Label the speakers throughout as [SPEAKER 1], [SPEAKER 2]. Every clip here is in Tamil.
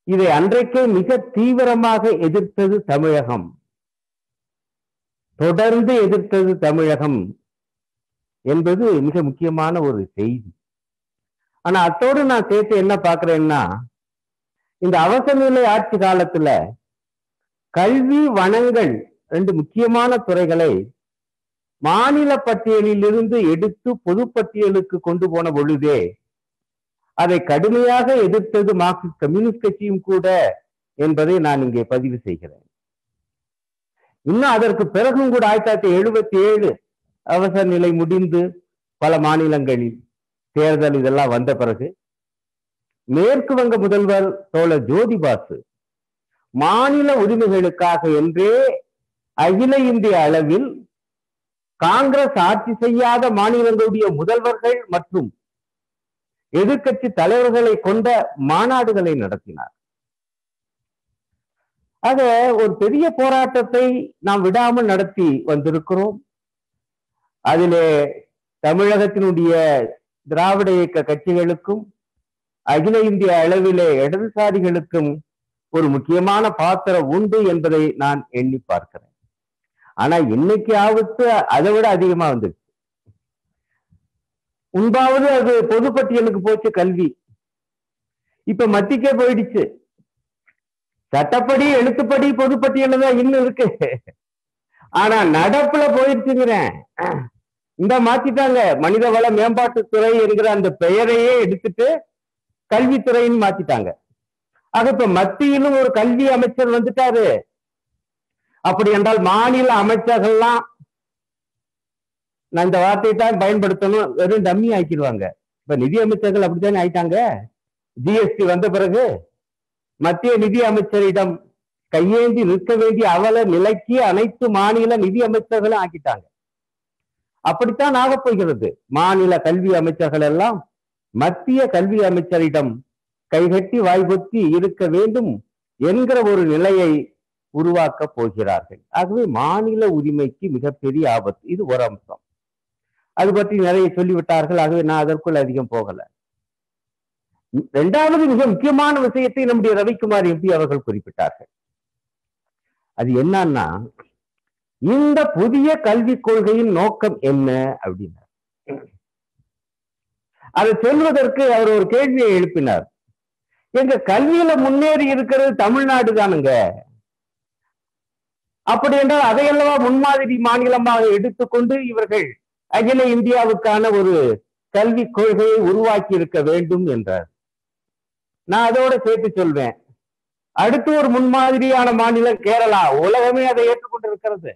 [SPEAKER 1] இதை அன்றைக்கே மிக தீவிரமாக எதிர்த்தது தமிழகம் தொடர்ந்து எதிர்த்தது தமிழகம் என்பது மிக முக்கியமான ஒரு செய்தி ஆனா அத்தோடு நான் சேர்த்து என்ன பார்க்கிறேன்னா இந்த அவசர நிலை ஆட்சி காலத்துல கல்வி வனங்கள் ரெண்டு முக்கியமான துறைகளை மாநில பட்டியலிலிருந்து எடுத்து பொதுப்பட்டியலுக்கு கொண்டு போன பொழுதே அதை கடுமையாக எதிர்த்தது மார்க்சிஸ்ட் கம்யூனிஸ்ட் கட்சியும் கூட என்பதை நான் இங்கே பதிவு செய்கிறேன் இன்னும் அதற்கு பிறகும் கூட ஆயிரத்தி தொள்ளாயிரத்தி எழுபத்தி ஏழு அவசர நிலை முடிந்து பல மாநிலங்களில் தேர்தல் இதெல்லாம் வந்த பிறகு மேற்கு வங்க முதல்வர் தோழர் ஜோதி பாசு மாநில உரிமைகளுக்காக என்றே அகில இந்திய அளவில் காங்கிரஸ் ஆட்சி செய்யாத மாநிலங்களுடைய முதல்வர்கள் மற்றும் எதிர்க்கட்சி தலைவர்களை கொண்ட மாநாடுகளை நடத்தினார் ஆக ஒரு பெரிய போராட்டத்தை நாம் விடாமல் நடத்தி வந்திருக்கிறோம் அதிலே தமிழகத்தினுடைய திராவிட இயக்க கட்சிகளுக்கும் அகில இந்திய அளவிலே இடதுசாரிகளுக்கும் ஒரு முக்கியமான பாத்திரம் உண்டு என்பதை நான் எண்ணி பார்க்கிறேன் ஆனா இன்னைக்கு ஆபத்து அதை விட அதிகமா வந்துருச்சு உண்டாவது அது பொதுப்பட்டியலுக்கு போச்சு கல்வி இப்ப மத்திக்கே போயிடுச்சு சட்டப்படி எழுத்துப்படி பொதுப்பட்டியல தான் இன்னும் இருக்கு ஆனா நடப்புல போயிடுச்சுங்கிறேன் இந்த மாத்திட்டாங்க மனித வள மேம்பாட்டுத்துறை என்கிற அந்த பெயரையே எடுத்துட்டு கல்வித்துறைன்னு மாத்திட்டாங்க ஆக இப்ப மத்தியிலும் ஒரு கல்வி அமைச்சர் வந்துட்டாரு அப்படி என்றால் மாநில அமைச்சர்கள்லாம் நான் இந்த வார்த்தையை தான் பயன்படுத்தணும் வெறும் டம்மி ஆக்கிடுவாங்க இப்ப நிதி அமைச்சர்கள் அப்படித்தானே ஆயிட்டாங்க ஜிஎஸ்டி வந்த பிறகு மத்திய நிதி அமைச்சரிடம் கையேந்தி நிற்க வேண்டிய அவல நிலைக்கு அனைத்து மாநில நிதி அமைச்சர்களும் ஆக்கிட்டாங்க அப்படித்தான் ஆகப் போகிறது மாநில கல்வி அமைச்சர்கள் எல்லாம் மத்திய கல்வி அமைச்சரிடம் கைகட்டி வாய்பொத்தி இருக்க வேண்டும் என்கிற ஒரு நிலையை உருவாக்க போகிறார்கள் ஆகவே மாநில உரிமைக்கு மிகப்பெரிய ஆபத்து இது ஒரு அம்சம் அது பற்றி நிறைய சொல்லிவிட்டார்கள் ஆகவே நான் அதற்குள் அதிகம் போகல இரண்டாவது மிக முக்கியமான விஷயத்தை நம்முடைய ரவிக்குமார் எம்பி அவர்கள் குறிப்பிட்டார்கள் அது என்னன்னா இந்த புதிய கல்விக் கொள்கையின் நோக்கம் என்ன அப்படின்னா அதை சொல்வதற்கு அவர் ஒரு கேள்வியை எழுப்பினார் எங்க கல்வியில முன்னேறி இருக்கிறது தமிழ்நாடு தானுங்க அப்படி என்றால் அதையல்லவா முன்மாதிரி மாநிலமாக எடுத்துக்கொண்டு இவர்கள் அகில இந்தியாவுக்கான ஒரு கல்விக் கொள்கையை உருவாக்கி இருக்க வேண்டும் என்றார் நான் அதோட சேர்த்து சொல்வேன் அடுத்து ஒரு முன்மாதிரியான மாநிலம் கேரளா உலகமே அதை ஏற்றுக்கொண்டிருக்கிறது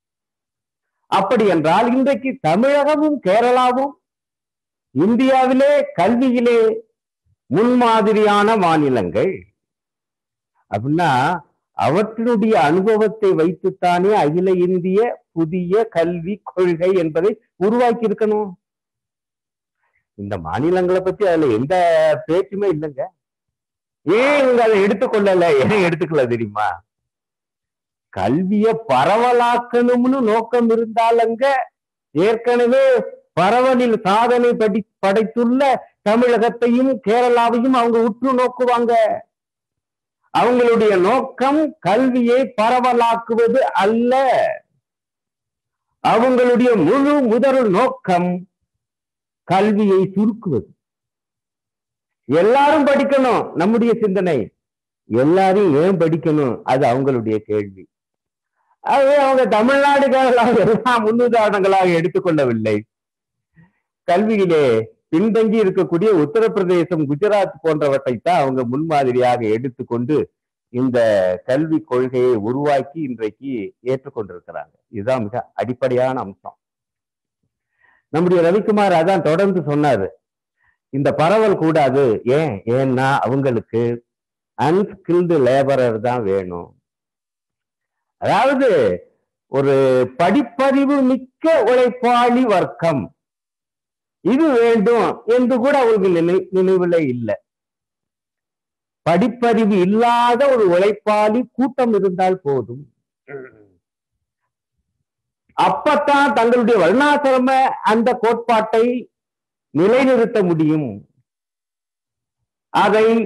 [SPEAKER 1] அப்படி என்றால் இன்றைக்கு தமிழகமும் கேரளாவும் இந்தியாவிலே கல்வியிலே முன்மாதிரியான மாநிலங்கள் அப்படின்னா அவற்றினுடைய அனுபவத்தை வைத்துத்தானே அகில இந்திய புதிய கல்வி கொள்கை என்பதை உருவாக்கி இருக்கணும் இந்த மாநிலங்களை பத்தி அதுல எந்த பேச்சுமே இல்லைங்க ஏன் இவங்க அதை எடுத்துக்கொள்ளல ஏன் எடுத்துக்கல தெரியுமா கல்விய பரவலாக்கணும்னு நோக்கம் இருந்தாலங்க ஏற்கனவே பரவலில் சாதனை படி படைத்துள்ள தமிழகத்தையும் கேரளாவையும் அவங்க உற்று நோக்குவாங்க அவங்களுடைய நோக்கம் கல்வியை பரவலாக்குவது அல்ல அவங்களுடைய முழு முதல் நோக்கம் கல்வியை சுருக்குவது எல்லாரும் படிக்கணும் நம்முடைய சிந்தனை எல்லாரும் ஏன் படிக்கணும் அது அவங்களுடைய கேள்வி ஆகவே அவங்க தமிழ்நாடு கேரளா எல்லாம் முன்னுதாரணங்களாக எடுத்துக்கொள்ளவில்லை கல்வியிலே பின்தங்கி இருக்கக்கூடிய உத்தரப்பிரதேசம் குஜராத் போன்றவற்றை தான் அவங்க முன்மாதிரியாக எடுத்துக்கொண்டு இந்த கல்வி கொள்கையை உருவாக்கி இன்றைக்கு ஏற்றுக்கொண்டிருக்கிறாங்க இதுதான் மிக அடிப்படையான அம்சம் நம்முடைய ரவிக்குமார் அதான் தொடர்ந்து சொன்னாரு இந்த பரவல் கூடாது ஏன் ஏன்னா அவங்களுக்கு அன்ஸ்கில்டு லேபரர் தான் வேணும் அதாவது ஒரு படிப்பறிவு மிக்க உழைப்பாளி வர்க்கம் இது வேண்டும் என்று கூட அவங்களுக்கு நினை நினைவுல இல்லை படிப்பறிவு இல்லாத ஒரு உழைப்பாளி கூட்டம் இருந்தால் போதும் அப்பத்தான் தங்களுடைய வர்ணாசிரம அந்த கோட்பாட்டை நிலைநிறுத்த முடியும் அதை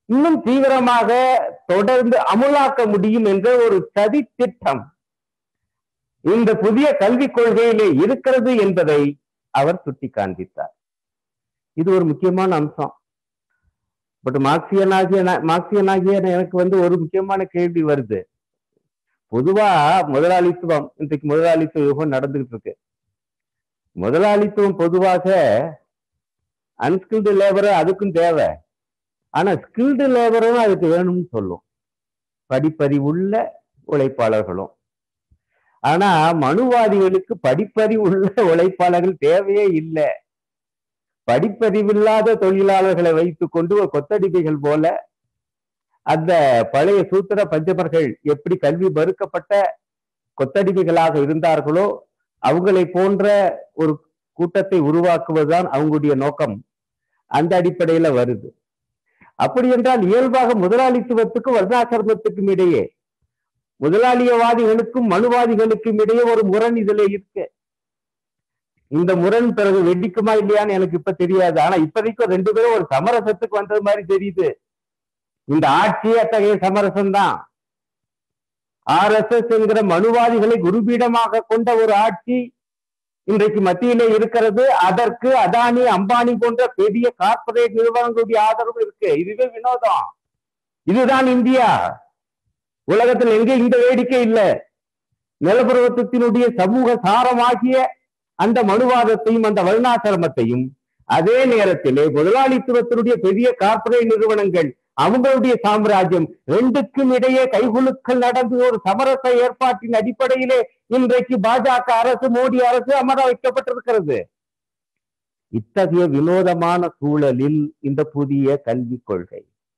[SPEAKER 1] இன்னும் தீவிரமாக தொடர்ந்து அமுலாக்க முடியும் என்ற ஒரு சதி திட்டம் இந்த புதிய கல்விக் கொள்கையிலே இருக்கிறது என்பதை அவர் சுட்டி காண்பித்தார் இது ஒரு முக்கியமான அம்சம் பட் மார்க்சியனாகிய மார்க்சியனாகிய எனக்கு வந்து ஒரு முக்கியமான கேள்வி வருது பொதுவா முதலாளித்துவம் இன்றைக்கு முதலாளித்துவ யுகம் நடந்துகிட்டு இருக்கு முதலாளித்துவம் பொதுவாக அன்ஸ்கில்டு லேபர் அதுக்கும் தேவை ஆனா ஸ்கில்டு லேபரும் அதுக்கு வேணும்னு சொல்லும் படிப்பறிவுள்ள உழைப்பாளர்களும் ஆனா மனுவாதிகளுக்கு படிப்பறிவுள்ள உழைப்பாளர்கள் தேவையே இல்லை படிப்பறிவில்லாத தொழிலாளர்களை வைத்துக் கொண்டு ஒரு கொத்தடிமைகள் போல அந்த பழைய சூத்திர பஞ்சமர்கள் எப்படி கல்வி மறுக்கப்பட்ட கொத்தடிமைகளாக இருந்தார்களோ அவங்களை போன்ற ஒரு கூட்டத்தை உருவாக்குவதுதான் அவங்களுடைய நோக்கம் அந்த அடிப்படையில வருது அப்படி என்றால் இயல்பாக முதலாளித்துவத்துக்கும் வர்ணாசிரமத்துக்கும் இடையே முதலாளியவாதிகளுக்கும் மனுவாதிகளுக்கும் இடையே ஒரு முரண் இதுல இருக்கு இந்த முரண் பிறகு வெடிக்குமா இல்லையான்னு எனக்கு இப்ப தெரியாது ஆனா இப்போதைக்கும் ரெண்டு பேரும் ஒரு சமரசத்துக்கு வந்தது மாதிரி தெரியுது இந்த ஆட்சி அத்தகைய சமரசம் தான் ஆர் எஸ் எஸ் என்கிற மனுவாதிகளை குருபீடமாக கொண்ட ஒரு ஆட்சி இன்றைக்கு மத்தியிலே இருக்கிறது அதற்கு அதானி அம்பானி போன்ற பெரிய கார்ப்பரேட் நிறுவனங்களுடைய ஆதரவு இருக்கு இதுவே வினோதம் இதுதான் இந்தியா உலகத்தில் எங்கே இந்த வேடிக்கை இல்லை நிலப்பிரபுத்துவத்தினுடைய சமூக சாரமாகிய அந்த மனுவாதத்தையும் அந்த வருணாசிரமத்தையும் அதே நேரத்திலே முதலாளித்துவத்தினுடைய பெரிய கார்ப்பரேட் நிறுவனங்கள் அவங்களுடைய சாம்ராஜ்யம் ரெண்டுக்கும் இடையே கைகுலுக்கள் நடந்து ஒரு சமரச ஏற்பாட்டின் அடிப்படையிலே இன்றைக்கு பாஜக அரசு மோடி அரசு அமர வைக்கப்பட்டிருக்கிறது இத்தகைய வினோதமான சூழலில் இந்த புதிய கல்விக் கொள்கை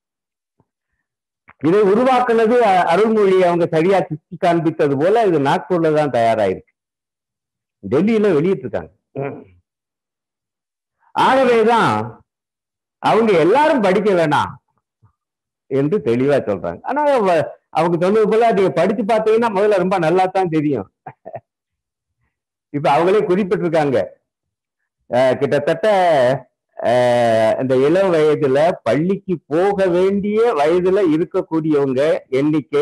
[SPEAKER 1] இதை உருவாக்குனது அருள்மொழி அவங்க சரியா சுத்தி காண்பித்தது போல இது நாக்பூர்ல தான் தயாராயிருக்கு டெல்லியில வெளியிட்டிருக்காங்க ஆகவேதான் அவங்க எல்லாரும் படிக்க வேணாம் என்று தெளிவா சொல்றாங்க ஆனா அவங்க சொன்னது போல நீங்க படிச்சு பார்த்தீங்கன்னா முதல்ல ரொம்ப நல்லா தான் தெரியும் இப்ப அவங்களே குறிப்பிட்டிருக்காங்க கிட்டத்தட்ட இந்த இளம் வயதுல பள்ளிக்கு போக வேண்டிய வயதுல இருக்கக்கூடியவங்க எண்ணிக்கை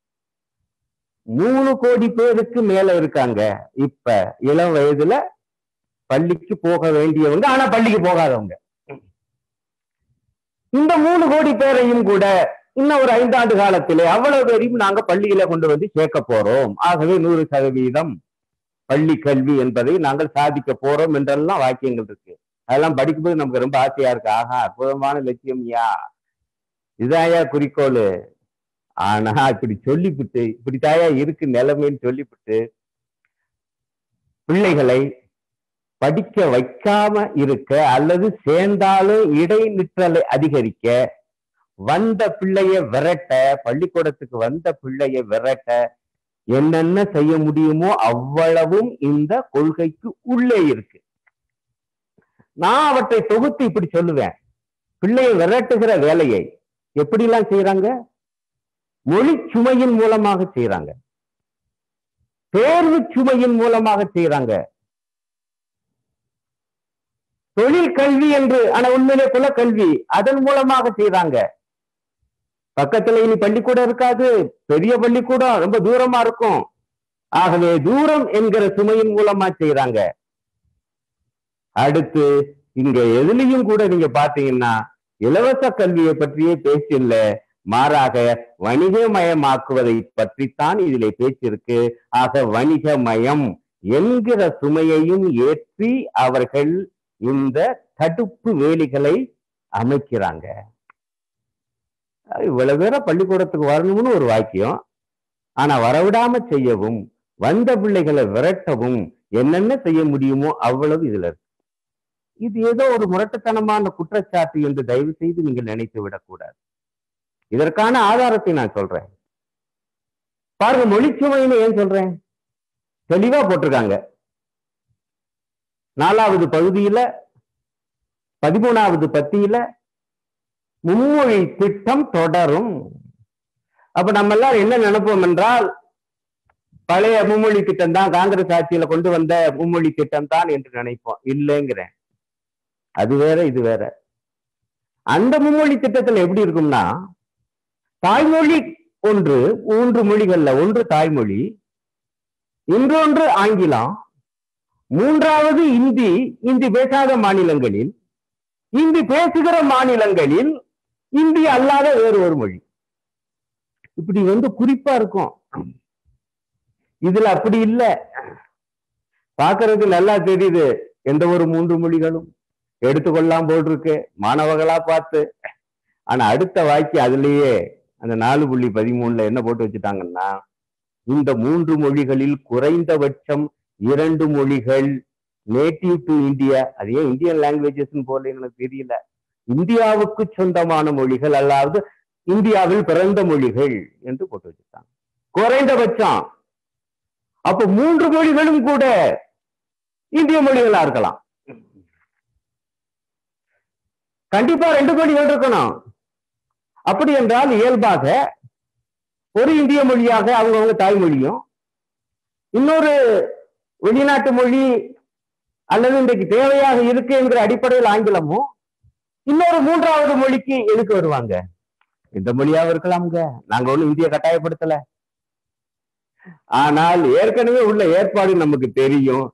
[SPEAKER 1] மூணு கோடி பேருக்கு மேல இருக்காங்க இப்ப இளம் வயதுல பள்ளிக்கு போக வேண்டியவங்க ஆனா பள்ளிக்கு போகாதவங்க இந்த மூணு கோடி பேரையும் கூட இன்னும் ஒரு ஐந்தாண்டு காலத்திலே அவ்வளவு பேரையும் நாங்க பள்ளியில கொண்டு வந்து சேர்க்க போறோம் ஆகவே நூறு சதவீதம் பள்ளி கல்வி என்பதை நாங்கள் சாதிக்க போறோம் என்றெல்லாம் வாக்கியங்கள் இருக்கு அதெல்லாம் படிக்கும்போது நமக்கு ரொம்ப ஆசையா இருக்கு ஆஹா அற்புதமான லட்சியம் யா இதாயா குறிக்கோள் ஆனா இப்படி சொல்லிவிட்டு இப்படி தாயா இருக்கு நிலைமைன்னு சொல்லிவிட்டு பிள்ளைகளை படிக்க வைக்காம இருக்க அல்லது சேர்ந்தாலும் இடைநிற்றலை அதிகரிக்க வந்த பிள்ளைய விரட்ட பள்ளிக்கூடத்துக்கு வந்த பிள்ளைய விரட்ட என்னென்ன செய்ய முடியுமோ அவ்வளவும் இந்த கொள்கைக்கு உள்ளே இருக்கு நான் அவற்றை தொகுத்து இப்படி சொல்லுவேன் பிள்ளையை விரட்டுகிற வேலையை எப்படிலாம் செய்யறாங்க மொழி சுமையின் மூலமாக செய்யறாங்க தேர்வு சுமையின் மூலமாக செய்யறாங்க தொழில் கல்வி என்று ஆனா உண்மையிலே குலக்கல்வி அதன் மூலமாக செய்யறாங்க பக்கத்துல இனி பள்ளிக்கூடம் இருக்காது பெரிய பள்ளிக்கூடம் ரொம்ப தூரமா இருக்கும் ஆகவே தூரம் என்கிற சுமையின் மூலமா செய்யறாங்க அடுத்து இங்க எதுலையும் கூட நீங்க பாத்தீங்கன்னா இலவச கல்வியை பற்றியே பேச்சில்ல மாறாக வணிகமயமாக்குவதை பற்றித்தான் இதிலே பேச்சிருக்கு ஆக வணிகமயம் என்கிற சுமையையும் ஏற்றி அவர்கள் இந்த தடுப்பு வேலிகளை அமைக்கிறாங்க இவ்வளவு பேர பள்ளிக்கூடத்துக்கு வரணும்னு ஒரு வாக்கியம் ஆனா வரவிடாம செய்யவும் வந்த பிள்ளைகளை விரட்டவும் என்னென்ன செய்ய முடியுமோ அவ்வளவு இதுல இருக்கு இது ஏதோ ஒரு முரட்டுத்தனமான குற்றச்சாட்டு என்று தயவு செய்து நீங்கள் நினைத்து விடக்கூடாது இதற்கான ஆதாரத்தை நான் சொல்றேன் பாருங்க மொழிச்சுமைன்னு ஏன் சொல்றேன் தெளிவா போட்டிருக்காங்க நாலாவது பகுதியில பதிமூணாவது பத்தியில மும்மொழி திட்டம் தொடரும் அப்ப நம்ம எல்லாரும் என்ன நினைப்போம் என்றால் பழைய மும்மொழி திட்டம் தான் காங்கிரஸ் ஆட்சியில கொண்டு வந்த மும்மொழி திட்டம் தான் என்று நினைப்போம் இல்லைங்கிறேன் அது வேற இது வேற அந்த மும்மொழி திட்டத்துல எப்படி இருக்கும்னா தாய்மொழி ஒன்று மூன்று மொழிகள்ல ஒன்று தாய்மொழி இன்னொன்று ஆங்கிலம் மூன்றாவது இந்தி இந்தி பேசாத மாநிலங்களில் இந்தி பேசுகிற மாநிலங்களில் இந்தி அல்லாத வேறு ஒரு மொழி இப்படி வந்து குறிப்பா இருக்கும் இதுல அப்படி இல்ல பாக்குறதுக்கு நல்லா தெரியுது எந்த ஒரு மூன்று மொழிகளும் எடுத்துக்கொள்ளாம போட்டிருக்கு மாணவர்களா பார்த்து ஆனா அடுத்த வாக்கி அதுலயே அந்த நாலு புள்ளி பதிமூணுல என்ன போட்டு வச்சுட்டாங்கன்னா இந்த மூன்று மொழிகளில் குறைந்தபட்சம் இரண்டு மொழிகள் நேட்டிவ் டு இந்தியா அது ஏன் இந்தியன் லாங்குவேஜஸ் போல எனக்கு தெரியல இந்தியாவுக்கு சொந்தமான மொழிகள் அல்லாது இந்தியாவில் பிறந்த மொழிகள் என்று போட்டு வச்சுட்டாங்க குறைந்தபட்சம் அப்ப மூன்று மொழிகளும் கூட இந்திய மொழிகளா இருக்கலாம் கண்டிப்பா ரெண்டு மொழிகள் இருக்கணும் அப்படி என்றால் இயல்பாக ஒரு இந்திய மொழியாக அவங்கவுங்க தாய்மொழியும் இன்னொரு வெளிநாட்டு மொழி அல்லது இன்றைக்கு தேவையாக இருக்கு என்கிற அடிப்படையில் ஆங்கிலமும் இன்னொரு மூன்றாவது மொழிக்கு எதுக்கு வருவாங்க இந்த மொழியாக இருக்கலாம்ங்க நாங்க ஒண்ணும் இந்திய கட்டாயப்படுத்தல ஆனால் ஏற்கனவே உள்ள ஏற்பாடு நமக்கு தெரியும்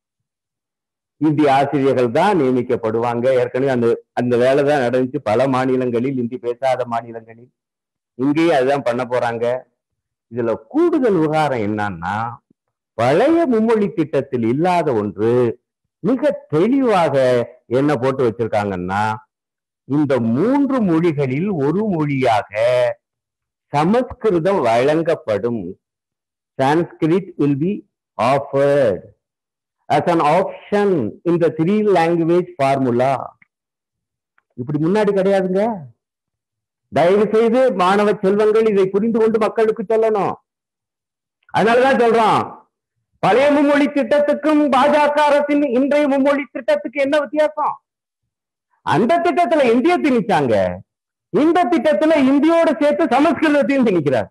[SPEAKER 1] இந்திய ஆசிரியர்கள் தான் நியமிக்கப்படுவாங்க ஏற்கனவே அந்த அந்த வேலை தான் நடந்துச்சு பல மாநிலங்களில் இந்தி பேசாத மாநிலங்களில் இங்கேயும் அதுதான் பண்ண போறாங்க இதுல கூடுதல் விவகாரம் என்னன்னா பழைய மும்மொழி திட்டத்தில் இல்லாத ஒன்று மிக தெளிவாக என்ன போட்டு வச்சிருக்காங்கன்னா இந்த மூன்று மொழிகளில் ஒரு மொழியாக சமஸ்கிருதம் வழங்கப்படும் Sanskrit will be offered as an option in the three language formula இப்படி முன்னாடி கிடையாதுங்க தயவு செய்து மாணவ செல்வங்கள் இதை புரிந்து கொண்டு மக்களுக்கு சொல்லணும் அதனாலதான் சொல்றோம் பழைய மும்மொழி திட்டத்துக்கும் பாஜக அரசின் இன்றைய மும்மொழி திட்டத்துக்கு என்ன வித்தியாசம் அந்த திட்டத்துல இந்திய திணிச்சாங்க இந்த திட்டத்துல இந்தியோட சேர்த்து சமஸ்கிருதத்தையும் திணிக்கிறார்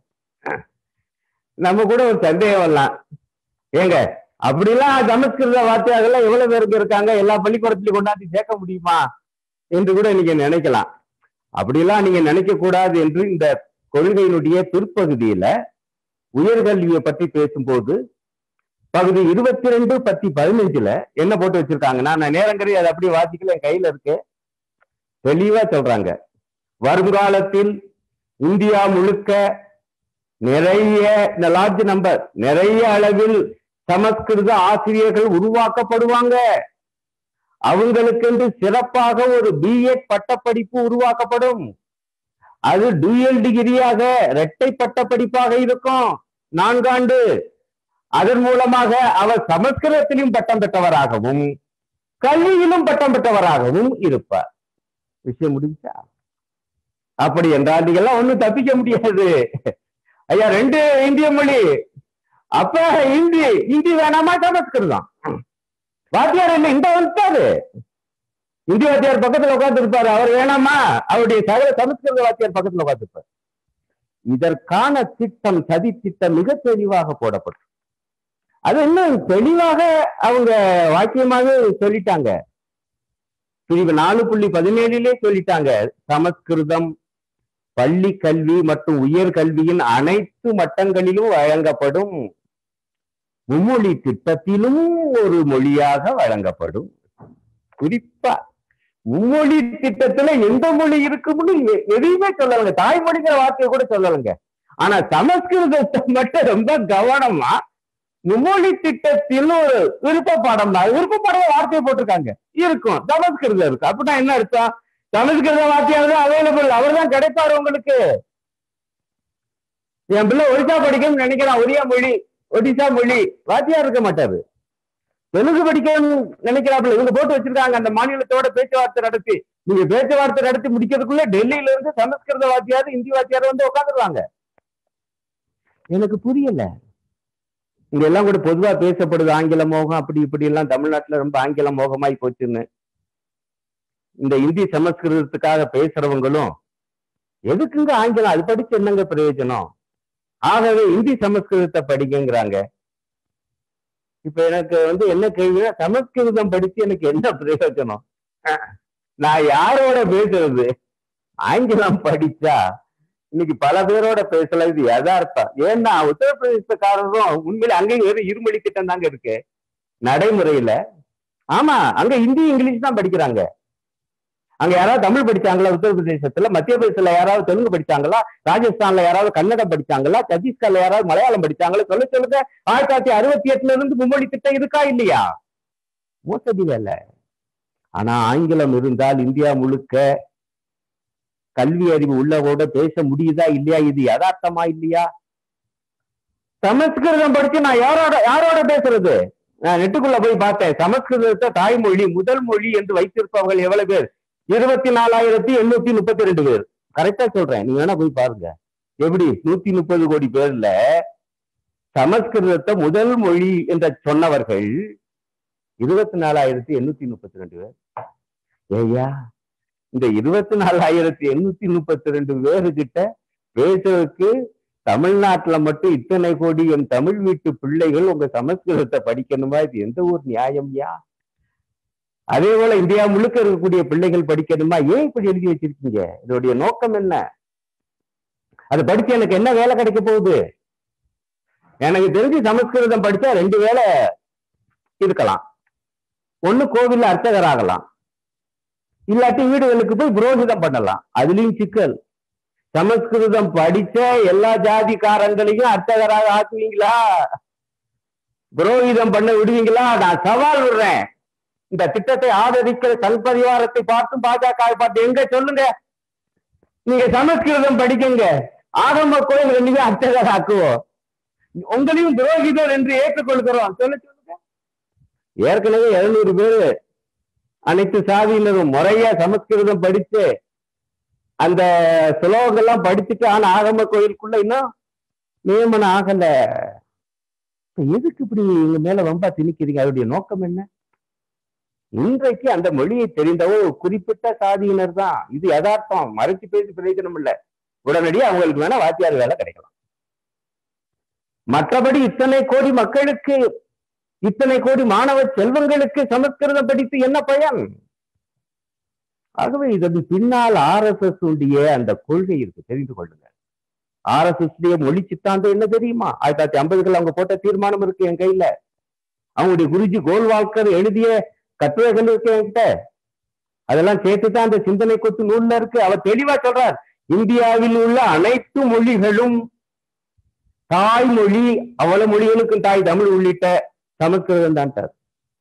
[SPEAKER 1] நம்ம கூட ஒரு சந்தேகம் வரலாம் ஏங்க அப்படிலாம் சமஸ்கிருத வார்த்தையாகலாம் எவ்வளவு பேருக்கு இருக்காங்க எல்லா பள்ளிக்கூடத்திலையும் கொண்டாந்து சேர்க்க முடியுமா என்று கூட நீங்க நினைக்கலாம் அப்படிலாம் நீங்க நினைக்க கூடாது என்று இந்த கொள்கையினுடைய பிற்பகுதியில உயர்கல்வியை பற்றி பேசும்போது பகுதி இருபத்தி ரெண்டு பத்தி பதினஞ்சுல என்ன போட்டு வச்சிருக்காங்கன்னா நான் நேரங்கறி அதை அப்படியே வாசிக்கல என் கையில இருக்கு தெளிவா சொல்றாங்க வருங்காலத்தில் இந்தியா முழுக்க நிறைய இந்த லார்ஜ் நம்பர் நிறைய அளவில் சமஸ்கிருத ஆசிரியர்கள் உருவாக்கப்படுவாங்க அவங்களுக்கென்று சிறப்பாக ஒரு பிஎட் பட்டப்படிப்பு உருவாக்கப்படும் அது டூயல் டிகிரியாக இரட்டை பட்டப்படிப்பாக இருக்கும் நான்காண்டு அதன் மூலமாக அவர் சமஸ்கிருதத்திலும் பட்டம் பெற்றவராகவும் கல்வியிலும் பட்டம் பெற்றவராகவும் இருப்பார் விஷயம் முடிஞ்சா அப்படி என்றால் நீங்க எல்லாம் ஒண்ணும் தப்பிக்க முடியாது ஐயா ரெண்டு இந்திய மொழி அப்ப இந்தி இந்தி வேணாமா சமஸ்கிருதம் வாத்தியார் இல்ல இந்த வந்துட்டாரு இந்தி வாத்தியார் பக்கத்துல உட்கார்ந்து இருப்பாரு அவர் வேணாமா அவருடைய சகல சமஸ்கிருத வாத்தியார் பக்கத்துல உட்கார்ந்து இருப்பார் இதற்கான திட்டம் சதி திட்டம் மிக தெளிவாக போடப்படும் அது இன்னும் தெளிவாக அவங்க வாக்கியமாக சொல்லிட்டாங்க பிரிவு நாலு புள்ளி பதினேழுலே சொல்லிட்டாங்க சமஸ்கிருதம் பள்ளி கல்வி மற்றும் உயர் கல்வியின் அனைத்து மட்டங்களிலும் வழங்கப்படும் மும்மொழி திட்டத்திலும் ஒரு மொழியாக வழங்கப்படும் குறிப்பா மும்மொழி திட்டத்துல எந்த மொழி இருக்கும்னு எ- எதையுமே சொல்லலைங்க தாய்மொழிங்கிற வார்த்தையை கூட சொல்லலைங்க ஆனா சமஸ்கிருதத்தை மட்டும் ரொம்ப கவனமா மும்மொழி திட்டத்தில் ஒரு விருப்ப பாடம் தான் விருப்ப பாடம் வார்த்தையை போட்டிருக்காங்க இருக்கும் சமஸ்கிருதம் இருக்கு அப்படின்னா என்ன அர்த்தம் சமஸ்கிருத வார்த்தையாவது அவைலபிள் அவர் தான் கிடைப்பாரு உங்களுக்கு என் பிள்ளை ஒடிசா படிக்கணும்னு நினைக்கிறான் ஒரியா மொழி ஒடிசா மொழி வாத்தியார் இருக்க மாட்டாரு தெலுங்கு படிக்கணும்னு நினைக்கிறாப்புல இவங்க போட்டு வச்சிருக்காங்க அந்த மாநிலத்தோட பேச்சுவார்த்தை நடத்தி நீங்க பேச்சுவார்த்தை நடத்தி முடிக்கிறதுக்குள்ள டெல்லியில இருந்து சமஸ்கிருத வாத்தியார் இந்தி வாத்தியார் வந்து உட்காந்துருவாங்க எனக்கு புரியல இங்க எல்லாம் கூட பொதுவா பேசப்படுது ஆங்கில மோகம் அப்படி இப்படி எல்லாம் தமிழ்நாட்டுல ரொம்ப ஆங்கில மோகமாய் போச்சுன்னு இந்த இந்தி சமஸ்கிருதத்துக்காக பேசுறவங்களும் எதுக்குங்க ஆங்கிலம் அது படிச்சு என்னங்க பிரயோஜனம் ஆகவே இந்தி சமஸ்கிருதத்தை படிக்கங்கிறாங்க இப்ப எனக்கு வந்து என்ன கேள்வினா சமஸ்கிருதம் படிச்சு எனக்கு என்ன பிரயோஜனம் அஹ், நான் யாரோட பேசுறது ஆங்கிலம் படிச்சா இன்னைக்கு பல பேரோட பேசல இது யதார்த்தம் ஏன்னா உத்தரப்பிரதேசக்காரரும் உண்மையில அங்கேயும் வெறும் இருமொழி திட்டம் தாங்க இருக்கு நடைமுறையில ஆமா அங்க ஹிந்தி இங்கிலீஷ் தான் படிக்கிறாங்க அங்க யாராவது தமிழ் படிச்சாங்களா உத்தரப்பிரதேசத்துல மத்திய பிரதேசத்துல யாராவது தெலுங்கு படிச்சாங்களா ராஜஸ்தான்ல யாராவது கன்னடம் படிச்சாங்களா சத்தீஸ்கர்ல யாராவது மலையாளம் படிச்சாங்களா சொல்ல சொல்லுங்க ஆயிரத்தி தொள்ளாயிரத்தி அறுபத்தி எட்டுல இருந்து மும்மொழி திட்டம் இருக்கா இல்லையா மோசடி வேலை ஆனா ஆங்கிலம் இருந்தால் இந்தியா முழுக்க கல்வி அறிவு உள்ளவோட பேச முடியுதா இல்லையா இது யதார்த்தமா இல்லையா சமஸ்கிருதம் படிச்சு நான் யாரோட யாரோட பேசுறது நான் நெட்டுக்குள்ள போய் பார்த்தேன் சமஸ்கிருதத்தை தாய்மொழி முதல் மொழி என்று வைத்திருப்பவர்கள் எவ்வளவு பேர் இருபத்தி நாலாயிரத்தி எண்ணூத்தி முப்பத்தி ரெண்டு பேர் கரெக்டா சொல்றேன் நீங்க வேணா போய் பாருங்க எப்படி நூத்தி முப்பது கோடி பேர்ல சமஸ்கிருதத்தை முதல் மொழி என்ற சொன்னவர்கள் இருபத்தி நாலாயிரத்தி எண்ணூத்தி முப்பத்தி ரெண்டு பேர் ஏய்யா இந்த இருபத்தி நாலாயிரத்தி எண்ணூத்தி முப்பத்தி ரெண்டு பேருகிட்ட பேசுறதுக்கு தமிழ்நாட்டுல மட்டும் இத்தனை கோடி என் தமிழ் வீட்டு பிள்ளைகள் உங்க சமஸ்கிருதத்தை படிக்கணுமா இது எந்த ஒரு நியாயம்யா அதே போல இந்தியா முழுக்க இருக்கக்கூடிய பிள்ளைகள் படிக்கணுமா ஏன் இப்படி எழுதி வச்சிருக்கீங்க இதோடைய நோக்கம் என்ன அது படிச்சு எனக்கு என்ன வேலை கிடைக்க போகுது எனக்கு தெரிஞ்சு சமஸ்கிருதம் படிச்சா ரெண்டு வேலை இருக்கலாம் ஒண்ணு கோவில்ல அர்ச்சகர் ஆகலாம் இல்லாட்டி வீடுகளுக்கு போய் புரோகிதம் பண்ணலாம் அதுலயும் சிக்கல் சமஸ்கிருதம் படிச்ச எல்லா ஜாதிக்காரங்களையும் அர்ச்சகராக ஆக்குவீங்களா புரோகிதம் பண்ண விடுவீங்களா நான் சவால் விடுறேன் இந்த திட்டத்தை ஆதரிக்கிற சல்பரிவாரத்தை பார்த்தும் பாஜக பார்த்து எங்க சொல்லுங்க நீங்க சமஸ்கிருதம் படிக்குங்க ஆகம கோயில் ரெண்டுமே அர்ச்சகர் ஆக்குவோம் உங்களையும் புரோகிதர் என்று ஏற்றுக்கொள்கிறோம் சொல்ல சொல்லுங்க ஏற்கனவே எழுநூறு பேரு அனைத்து சாதியினரும் முறையா சமஸ்கிருதம் படிச்சு அந்த சுலோகெல்லாம் படிச்சுட்டு ஆனா ஆகம கோயிலுக்குள்ள இன்னும் நியமனம் ஆகல இப்ப எதுக்கு இப்படி எங்க மேல வம்பா திணிக்கிறீங்க அதோடைய நோக்கம் என்ன இன்றைக்கு அந்த மொழியை தெரிந்தவோ ஒரு குறிப்பிட்ட சாதியினர் தான் இது யதார்த்தம் மறைச்சு பேசி பிரயோஜனம் இல்ல உடனடியாக அவங்களுக்கு வேணா வாத்தியார் வேலை கிடைக்கலாம் மற்றபடி இத்தனை கோடி மக்களுக்கு இத்தனை கோடி மாணவ செல்வங்களுக்கு சமஸ்கிருதம் படித்து என்ன பயன் ஆகவே இதற்கு பின்னால் ஆர் எஸ் எஸ் உடைய அந்த கொள்கை இருக்கு தெரிந்து கொள்ளுங்க ஆர் எஸ் எஸ் மொழி சித்தாந்தம் என்ன தெரியுமா ஆயிரத்தி தொள்ளாயிரத்தி ஐம்பதுகள் அவங்க போட்ட தீர்மானம் இருக்கு என் கையில அவங்களுடைய குருஜி கோல்வால்கர் எழுதிய கட்டுரைகள் இருக்கு என்கிட்ட அதெல்லாம் சேர்த்துதான் அந்த சிந்தனை கொத்து நூல்ல இருக்கு அவர் தெளிவா சொல்றார் இந்தியாவில் உள்ள அனைத்து மொழிகளும் தாய்மொழி அவ்வளவு மொழிகளுக்கும் தாய் தமிழ் உள்ளிட்ட சமஸ்கிருதம் தான்ட்டார்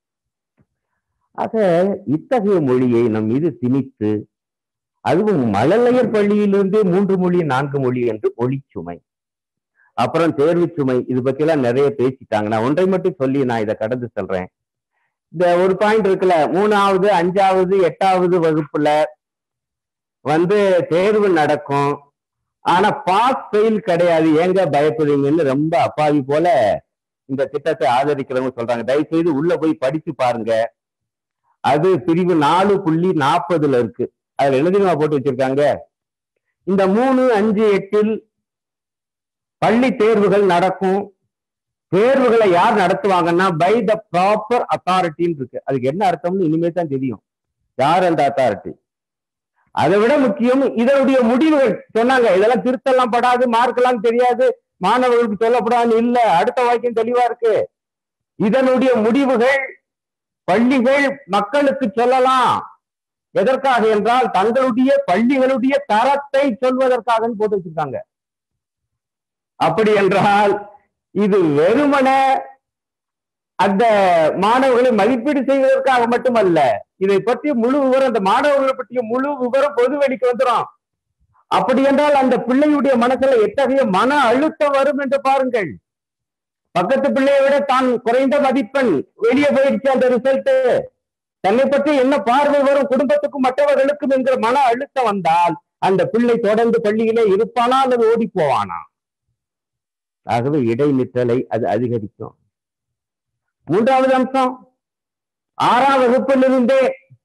[SPEAKER 1] ஆக இத்தகைய மொழியை நம் மீது திணித்து அதுவும் மழலையர் பள்ளியிலிருந்து மூன்று மொழி நான்கு மொழி என்று மொழி சுமை அப்புறம் தேர்வு சுமை இது பத்தி எல்லாம் நிறைய பேசிட்டாங்க நான் ஒன்றை மட்டும் சொல்லி நான் இதை கடந்து சொல்றேன் இந்த ஒரு பாயிண்ட் இருக்குல்ல மூணாவது அஞ்சாவது எட்டாவது வகுப்புல வந்து தேர்வு நடக்கும் ஆனா பாஸ் ஃபெயில் கிடையாது ஏங்க பயப்படுறீங்கன்னு ரொம்ப அப்பாவி போல இந்த திட்டத்தை ஆதரிக்கிறவங்க சொல்றாங்க தயவு செய்து உள்ள போய் படிச்சு பாருங்க அது பிரிவு நாலு புள்ளி நாற்பதுல இருக்கு அதுல எழுதிமா போட்டு வச்சிருக்காங்க இந்த மூணு அஞ்சு எட்டில் பள்ளி தேர்வுகள் நடக்கும் தேர்வுகளை யார் நடத்துவாங்கன்னா பை த ப்ராப்பர் அத்தாரிட்டின்னு இருக்கு அதுக்கு என்ன அர்த்தம்னு இனிமே தான் தெரியும் யார் அந்த அத்தாரிட்டி அதை விட முக்கியம் இதனுடைய முடிவுகள் சொன்னாங்க இதெல்லாம் திருத்தெல்லாம் படாது மார்க் எல்லாம் தெரியாது மாணவர்களுக்கு சொல்லப்படாது இல்ல அடுத்த வாக்கியம் தெளிவா இருக்கு இதனுடைய முடிவுகள் பள்ளிகள் மக்களுக்கு சொல்லலாம் எதற்காக என்றால் தங்களுடைய பள்ளிகளுடைய தரத்தை சொல்வதற்காக போட்டு வச்சிருக்காங்க அப்படி என்றால் இது வெறுமன அந்த மாணவர்களை மதிப்பீடு செய்வதற்காக மட்டுமல்ல இதை பற்றிய முழு விவரம் அந்த மாணவர்களை பற்றிய முழு விவரம் பொது வெளிக்கு வந்துடும் அப்படி என்றால் அந்த பிள்ளையுடைய மனசுல எத்தகைய மன அழுத்தம் வரும் என்று பாருங்கள் பக்கத்து பிள்ளையை விட தான் குறைந்த மதிப்பெண் வெளியே போயிடுச்சு அந்த ரிசல்ட் தன்னை பற்றி என்ன பார்வை வரும் குடும்பத்துக்கும் மற்றவர்களுக்கும் என்கிற மன அழுத்தம் வந்தால் அந்த பிள்ளை தொடர்ந்து பள்ளியிலே இருப்பானா அல்லது ஓடி போவானா ஆகவே இடைநிற்றலை அது அதிகரிக்கும் மூன்றாவது அம்சம் ஆறாம் வகுப்பிலிருந்தே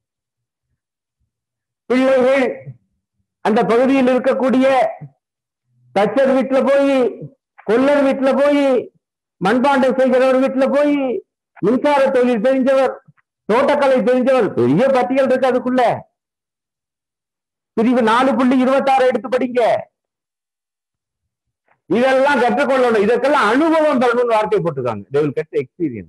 [SPEAKER 1] பிள்ளைகள் அந்த பகுதியில் இருக்கக்கூடிய தச்சர் வீட்டுல போய் கொல்லர் வீட்டுல போய் மண்பாண்டம் செய்கிறவர் வீட்டுல போய் மின்சார தொழில் தெரிஞ்சவர் தோட்டக்கலை தெரிஞ்சவர் பெரிய பட்டியல் இருக்கு அதுக்குள்ள பிரிவு நாலு புள்ளி இருபத்தாறு எடுத்து படிங்க இதெல்லாம் கற்றுக்கொள்ளணும் இதற்கெல்லாம் அனுபவம் தரணும்னு வார்த்தை போட்டிருக்காங்க they will get the experience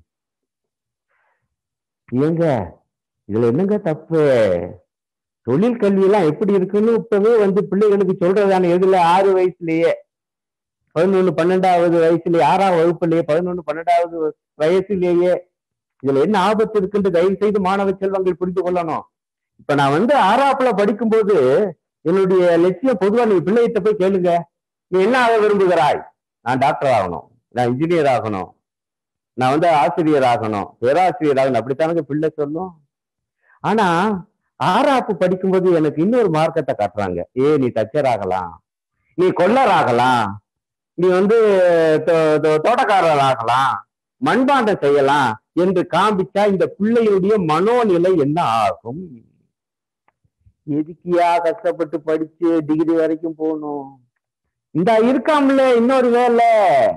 [SPEAKER 1] ஏங்க இதுல என்னங்க தப்பு தொழில் கல்வி எல்லாம் எப்படி இருக்குன்னு இப்பவே வந்து பிள்ளைகளுக்கு சொல்றதான எதுல ஆறு வயசுலயே பதினொன்னு பன்னெண்டாவது வயசுலயே ஆறாம் வகுப்புலயே பதினொன்னு பன்னெண்டாவது வயசுலேயே இதுல என்ன ஆபத்து இருக்குன்னு தயவு செய்து மாணவ செல்வங்கள் புரிந்து கொள்ளணும் இப்ப நான் வந்து ஆறாப்புல படிக்கும்போது என்னுடைய லட்சியம் பொதுவா நீ பிள்ளைகிட்ட போய் கேளுங்க நீ என்ன ஆக விரும்புகிறாய் நான் டாக்டர் ஆகணும் நான் இன்ஜினியர் ஆகணும் நான் வந்து ஆசிரியர் ஆகணும் பேராசிரியர் ஆகணும் அப்படித்தானுங்க பிள்ளை சொல்லும் ஆனா ஆறாப்பு படிக்கும்போது எனக்கு இன்னொரு மார்க்கத்தை காட்டுறாங்க ஏ நீ தச்சர் ஆகலாம் நீ கொல்லர் ஆகலாம் நீ வந்து தோ- தோ- தோட்டக்காரர் ஆகலாம் மண்பாண்டம் செய்யலாம் என்று காண்பிச்சா இந்த பிள்ளையுடைய மனோநிலை என்ன ஆகும் எதுக்கியா கஷ்டப்பட்டு படிச்சு டிகிரி வரைக்கும் போகணும் இந்த இருக்காமல இன்னொரு வேலை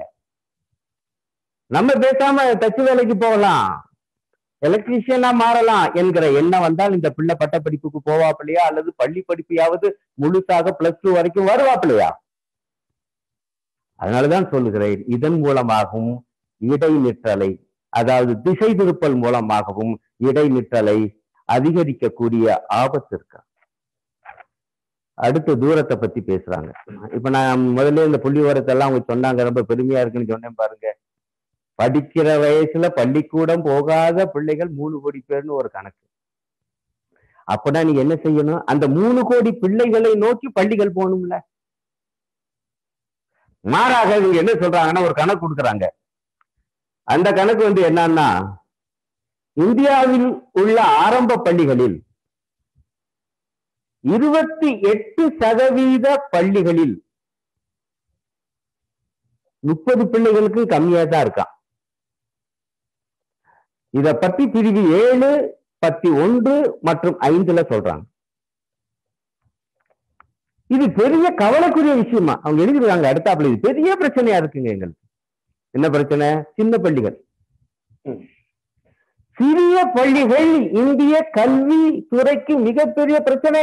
[SPEAKER 1] நம்ம பேசாம தச்சு வேலைக்கு போகலாம் எலக்ட்ரீஷியனா மாறலாம் என்கிற எண்ணம் வந்தால் இந்த பிள்ளை பட்டப்படிப்புக்கு போவாப்பிலையா அல்லது பள்ளி படிப்பையாவது முழுசாக பிளஸ் டூ வரைக்கும் வருவாப்பிலையா அதனாலதான் சொல்லுகிறேன் இதன் மூலமாகவும் இடைநிற்றலை அதாவது திசை திருப்பல் மூலமாகவும் இடைநிற்றலை அதிகரிக்கக்கூடிய ஆபத்து இருக்கு அடுத்து தூரத்தை பத்தி பேசுறாங்க இப்ப நான் முதல்ல இந்த புள்ளி ஓரத்தை எல்லாம் அவங்க சொன்னாங்க ரொம்ப பெருமையா இருக்குன்னு சொன்னேன் பாருங்க படிக்கிற வயசுல பள்ளிக்கூடம் போகாத பிள்ளைகள் மூணு கோடி பேர்னு ஒரு கணக்கு அப்பனா நீங்க என்ன செய்யணும் அந்த மூணு கோடி பிள்ளைகளை நோக்கி பள்ளிகள் போகணும்ல மாறாக இவங்க என்ன சொல்றாங்கன்னா ஒரு கணக்கு கொடுக்குறாங்க அந்த கணக்கு வந்து என்னன்னா இந்தியாவில் உள்ள ஆரம்ப பள்ளிகளில் இருபத்தி எட்டு சதவீத பள்ளிகளில் முப்பது பிள்ளைகளுக்கு கம்மியா தான் இருக்கான் இத பத்தி பிரிவு ஏழு பத்தி ஒன்று மற்றும் ஐந்துல சொல்றாங்க இது பெரிய கவலைக்குரிய விஷயமா அவங்க எழுதிருக்காங்க அடுத்தாப்புல இது பெரிய பிரச்சனையா இருக்குங்க எங்களுக்கு என்ன பிரச்சனை சின்ன பள்ளிகள் சிறிய பள்ளிகள் இந்திய கல்வி துறைக்கு மிகப்பெரிய பிரச்சனை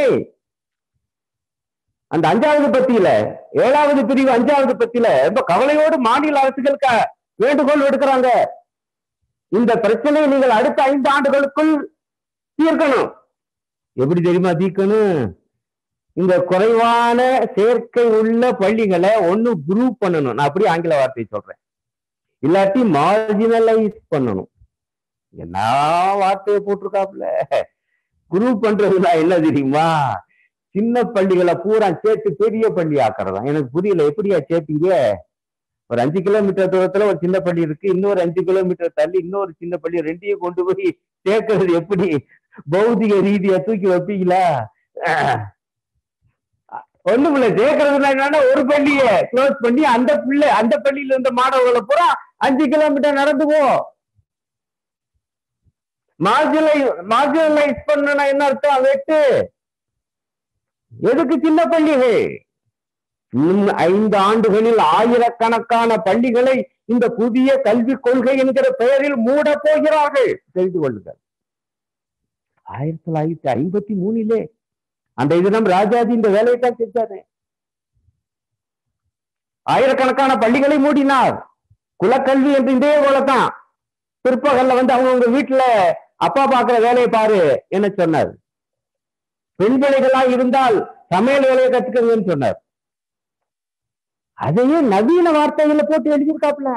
[SPEAKER 1] அந்த அஞ்சாவது பத்தியில ஏழாவது பிரிவு அஞ்சாவது பத்தியில ரொம்ப கவலையோடு மாநில அரசுகளுக்கு வேண்டுகோள் விடுக்கிறாங்க இந்த பிரச்சனையை நீங்கள் அடுத்த ஐந்து ஆண்டுகளுக்குள் தீர்க்கணும் எப்படி தெரியுமா தீர்க்கணும் இந்த குறைவான சேர்க்கை உள்ள பள்ளிகளை ஒண்ணு குரூப் பண்ணணும் நான் அப்படியே ஆங்கில வார்த்தை சொல்றேன் இல்லாட்டி மார்ஜினலைஸ் பண்ணணும் என்ன வார்த்தையை போட்டிருக்காப்புல குரூப் பண்றதுனா என்ன தெரியுமா சின்ன பள்ளிகளை பூரா சேர்த்து பெரிய பள்ளி ஆக்குறதா எனக்கு புரியல எப்படியா சேர்த்தீங்க ஒரு அஞ்சு கிலோமீட்டர் தூரத்துல ஒரு சின்ன பள்ளி இருக்கு இன்னொரு அஞ்சு கிலோமீட்டர் தள்ளி இன்னொரு சின்ன பள்ளி ரெண்டையும் கொண்டு போய் சேர்க்கறது எப்படி பௌதிக ரீதியா தூக்கி வைப்பீங்களா ஒண்ணுமில்ல சேர்க்கறதுனா என்னன்னா ஒரு பள்ளிய க்ளோஸ் பண்ணி அந்த பிள்ளை அந்த பள்ளியில இருந்த மாணவர்களை பூரா அஞ்சு கிலோமீட்டர் நடந்து போ மார்ஜினை மார்ஜினலைஸ் பண்ணனா என்ன அர்த்தம் வெட்டு எதுக்கு சின்ன பள்ளிகள் இன்னும் ஐந்து ஆண்டுகளில் ஆயிரக்கணக்கான பள்ளிகளை இந்த புதிய கல்விக் கொள்கை என்கிற பெயரில் மூட போகிறார்கள் தெரிந்து கொள்ளுங்கள் ஆயிரத்தி தொள்ளாயிரத்தி ஐம்பத்தி மூணிலே அந்த தினம் ராஜாஜி இந்த வேலையை தான் செஞ்சாரு ஆயிரக்கணக்கான பள்ளிகளை மூடினார் குலக்கல்வி என்று இதே போலதான் பிற்பகல்ல வந்து அவங்கவுங்க வீட்டுல அப்பா பாக்குற வேலையை பாரு என்ன சொன்னார் பெண் பிள்ளைகளா இருந்தால் சமையல் வேலையை கத்துக்கங்கன்னு சொன்னார் அதையே நவீன வார்த்தைகளை போட்டு எழுதியிருக்காப்ல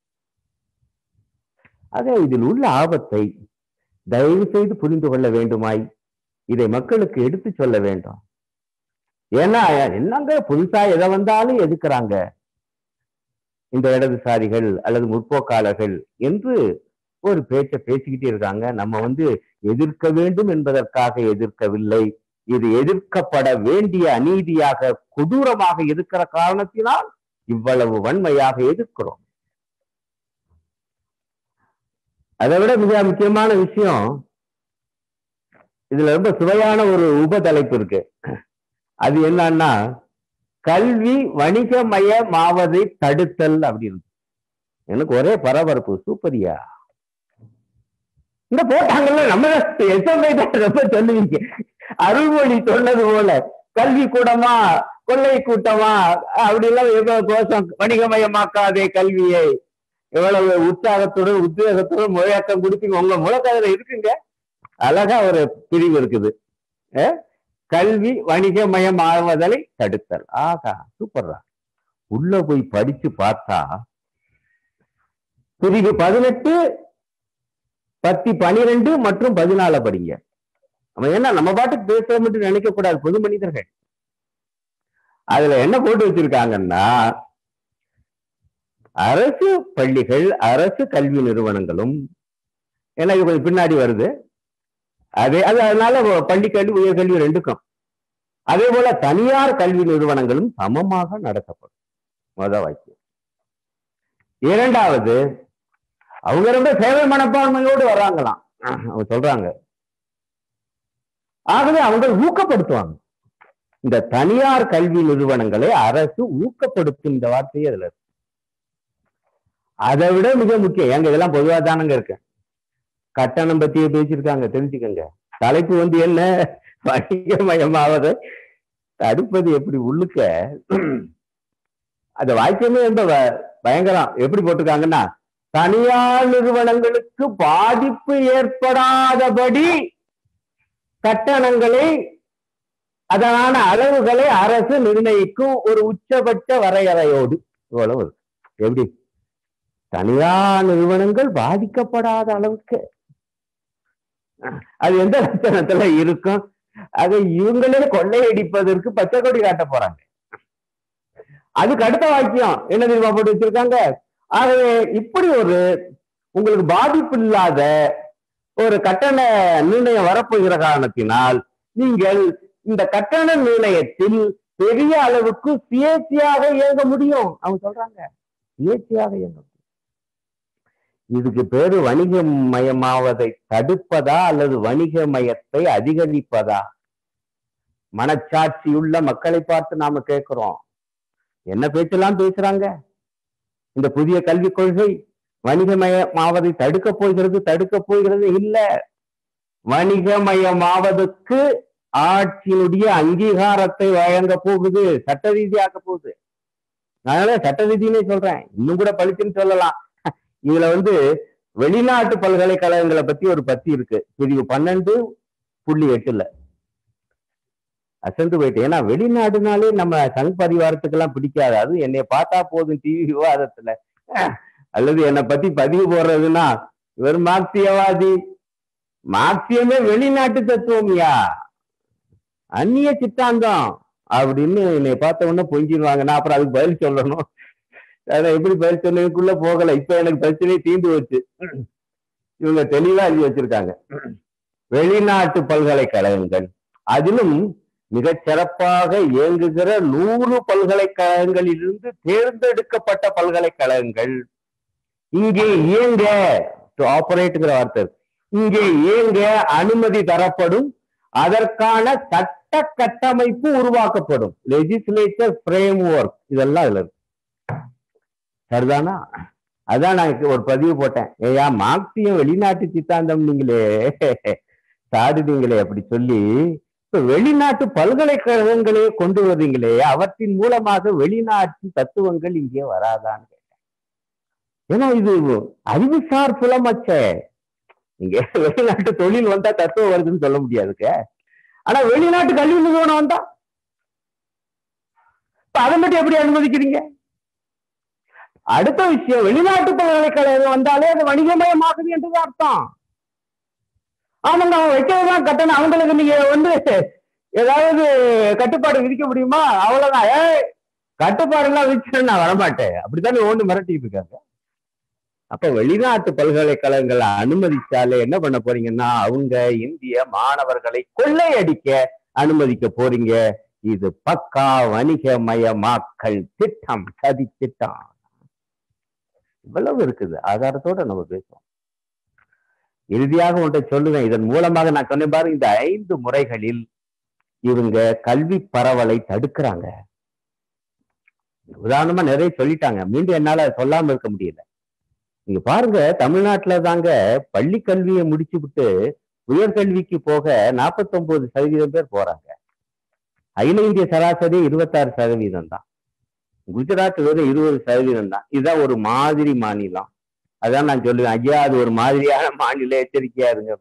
[SPEAKER 1] ஆக இதில் உள்ள ஆபத்தை தயவு செய்து புரிந்து கொள்ள வேண்டுமாய் இதை மக்களுக்கு எடுத்து சொல்ல வேண்டும் ஏன்னா என்னங்க புதுசா எதை வந்தாலும் எதுக்குறாங்க இந்த இடதுசாரிகள் அல்லது முற்போக்காளர்கள் என்று ஒரு பேச்சை பேசிக்கிட்டே இருக்காங்க நம்ம வந்து எதிர்க்க வேண்டும் என்பதற்காக எதிர்க்கவில்லை இது எதிர்க்கப்பட வேண்டிய அநீதியாக கொடூரமாக இருக்கிற காரணத்தினால் இவ்வளவு வன்மையாக எதிர்க்கிறோம் அதை விட மிக முக்கியமான விஷயம் இதுல ரொம்ப சுவையான ஒரு உப தலைப்பு இருக்கு அது என்னன்னா கல்வி வணிகமயமாவதை தடுத்தல் அப்படின்னு எனக்கு ஒரே பரபரப்பு சூப்பரியா இந்த போட்டாங்கல்ல நம்ம எஸ்எம்ஐ தான் ரொம்ப சொல்லுவீங்க அருள்மொழி சொன்னது போல கல்வி கூடமா கொள்ளை கூட்டமா அப்படி எல்லாம் எவ்வளவு கோஷம் வணிகமயமாக்காதே கல்வியை எவ்வளவு உற்சாகத்துடன் உத்வேகத்துடன் முழக்கம் கொடுத்தீங்க உங்க முழக்கத்துல இருக்குங்க அழகா ஒரு பிரிவு இருக்குது அஹ், கல்வி வணிகமயம் ஆவதலை தடுத்தல் ஆகா சூப்பர்ரா உள்ள போய் படிச்சு பார்த்தா பிரிவு பதினெட்டு பத்தி பனிரெண்டு மற்றும் பதினால படிங்க அவன் என்ன நம்ம பாட்டுக்கு பேசுறோம் மட்டும் நினைக்க கூடாது பொது மனிதர்கள் அதுல என்ன போட்டு வச்சிருக்காங்கன்னா அரசு பள்ளிகள் அரசு கல்வி நிறுவனங்களும் எனக்கு கொஞ்சம் பின்னாடி வருது அதே அது அதனால பள்ளி கல்வி உயர்கல்வி ரெண்டுக்கும் அதே போல தனியார் கல்வி நிறுவனங்களும் சமமாக நடத்தப்படும் முத வாக்கியம் இரண்டாவது அவங்க ரொம்ப சேவை மனப்பான்மையோடு வர்றாங்களாம் அவங்க சொல்றாங்க ஆகவே அவங்க ஊக்கப்படுத்துவாங்க இந்த தனியார் கல்வி நிறுவனங்களை அரசு ஊக்கப்படுத்தும் இந்த வார்த்தையே அதுல இருக்கு அதை விட மிக முக்கியம் எங்க இதெல்லாம் பொதுவா தானங்க இருக்கு கட்டணம் பத்தியே பேசியிருக்காங்க தெரிஞ்சுக்கங்க தலைப்பு வந்து என்ன வணிகமயமாவதை தடுப்பது எப்படி உள்ளுக்க அந்த வாக்கியமே ரொம்ப ப- பயங்கரம் எப்படி போட்டிருக்காங்கன்னா தனியார் நிறுவனங்களுக்கு பாதிப்பு ஏற்படாதபடி கட்டணங்களை அதனான அளவுகளை அரசு நிர்ணயிக்கும் ஒரு உச்சபட்ச வரையறையோடு இவ்வளவு இருக்கு. எப்படி தனியார் நிறுவனங்கள் பாதிக்கப்படாத அளவுக்கு அது எந்த லட்சணத்துல இருக்கும் அது இவங்களே கொள்ளையடிப்பதற்கு பச்சை கொடி காட்ட போறாங்க அதுக்கு அடுத்த வாக்கியம் என்ன தெரியுமா போட்டு வச்சிருக்காங்க ஆகவே இப்படி ஒரு உங்களுக்கு பாதிப்பு இல்லாத ஒரு கட்டண நிர்ணயம் வரப்போகிற காரணத்தினால் நீங்கள் இந்த கட்டண நிர்ணயத்தில் பெரிய அளவுக்கு சுயேட்சையாக இயங்க முடியும் அவங்க சொல்றாங்க சுயேட்சையாக இயங்க முடியும் இதுக்கு பேரு வணிகமயமாவதை தடுப்பதா அல்லது வணிகமயத்தை அதிகரிப்பதா மனச்சாட்சியுள்ள மக்களை பார்த்து நாம கேட்கிறோம் என்ன பேச்செல்லாம் பேசுறாங்க இந்த புதிய கல்விக் கொள்கை வணிகமயமாவதை தடுக்க போகிறது தடுக்க போகிறது இல்ல வணிகமயமாவதற்கு ஆட்சியினுடைய அங்கீகாரத்தை வழங்க போகுது சட்ட ரீதியாக்க போகுது அதனால சட்ட ரீதினே சொல்றேன் இன்னும் கூட பளிச்சுன்னு சொல்லலாம் இதுல வந்து வெளிநாட்டு பல்கலைக்கழகங்களை பத்தி ஒரு பத்தி இருக்கு பிரிவு பன்னெண்டு புள்ளி எட்டுல அசந்து போயிட்டு ஏன்னா வெளிநாடுனாலே நம்ம சங் பரிவாரத்துக்கெல்லாம் பிடிக்காது அது என்னை பார்த்தா போதும் டிவி விவாதத்துல அஹ், அல்லது என்னை பத்தி பதிவு போடுறதுன்னா இவர் மார்க்சியவாதி மார்க்சியமே வெளிநாட்டு தத்துவம்யா அந்நிய சித்தாந்தம் அப்படின்னு என்னை பார்த்த உடனே பொங்கிடுவாங்க நான் அப்புறம் அதுக்கு பதில் சொல்லணும் அதான் எப்படி பதில் சொன்னதுக்குள்ள போகல இப்ப எனக்கு பிரச்சனையே தீர்ந்து வச்சு இவங்க தெளிவா எழுதி வச்சிருக்காங்க வெளிநாட்டு பல்கலைக்கழகங்கள் அதிலும் மிகச் சிறப்பாக இயங்குகிற நூறு பல்கலைக்கழகங்களிலிருந்து தேர்ந்தெடுக்கப்பட்ட பல்கலைக்கழகங்கள் இங்கே இயங்க ஆபரேட்டுங்கிற வார்த்தை இருக்கு. இங்கே இயங்க அனுமதி தரப்படும் அதற்கான சட்ட கட்டமைப்பு உருவாக்கப்படும் லெஜிஸ்லேச்சர் ஃப்ரேம் ஒர்க் இதெல்லாம் இதுல இருக்கு சரிதானா அதான் நான் இப்ப ஒரு பதிவு போட்டேன் ஏயா மார்க்சியம் வெளிநாட்டு சித்தாந்தம் நீங்களே சாடுனீங்களே அப்படி சொல்லி இப்ப வெளிநாட்டு பல்கலைக்கழகங்களே கொண்டு வர்றீங்களே அவற்றின் மூலமாக வெளிநாட்டு தத்துவங்கள் இங்கே வராதான்னு கேட்டேன் ஏன்னா இது அறிவுசார் புலமச்சே இங்க வெளிநாட்டு தொழில் வந்தா தத்துவம் வருதுன்னு சொல்ல முடியாதுக்க ஆனா வெளிநாட்டு கல்வி நிறுவனம் வந்தா இப்ப அதை மட்டும் எப்படி அனுமதிக்கிறீங்க அடுத்த விஷயம் வெளிநாட்டு பல்கலைக்கழகம் வந்தாலே அது வணிகமயமாகுது என்றது அர்த்தம் ஆமாங்க அவன் வைக்கிறதுதான் கட்டணம் அவங்களுக்கு நீங்க வந்து ஏதாவது கட்டுப்பாடு விதிக்க முடியுமா அவ்வளவுதான் ஏய் கட்டுப்பாடுலாம் விதிச்சு நான் வரமாட்டேன் அப்படித்தானே ஒண்ணு மிரட்டிட்டு இருக்காங்க அப்ப வெளிநாட்டு பல்கலைக்கழகங்களை அனுமதிச்சாலே என்ன பண்ண போறீங்கன்னா அவங்க இந்திய மாணவர்களை கொள்ளையடிக்க அனுமதிக்க போறீங்க இது பக்கா வணிகமயமாக்கல் திட்டம் சதி திட்டம் இவ்வளவு இருக்குது ஆதாரத்தோட நம்ம பேசுவோம் இறுதியாக ஒன்றை சொல்லுவேன் இதன் மூலமாக நான் சொன்னேன் பாரு இந்த ஐந்து முறைகளில் இவங்க கல்வி பரவலை தடுக்கிறாங்க உதாரணமா நிறைய சொல்லிட்டாங்க மீண்டும் என்னால சொல்லாம இருக்க முடியல நீங்க பாருங்க தமிழ்நாட்டுல தாங்க பள்ளி கல்வியை முடிச்சு விட்டு உயர்கல்விக்கு போக 49% சதவீதம் பேர் போறாங்க அகில இந்திய சராசரி இருபத்தாறு சதவீதம் தான் குஜராத் வெறும் இருபது சதவீதம் தான் இதுதான் ஒரு மாதிரி மாநிலம் அதான் நான் சொல்லுவேன் ஐயா அது ஒரு மாதிரியான மாநில எச்சரிக்கையா இருங்க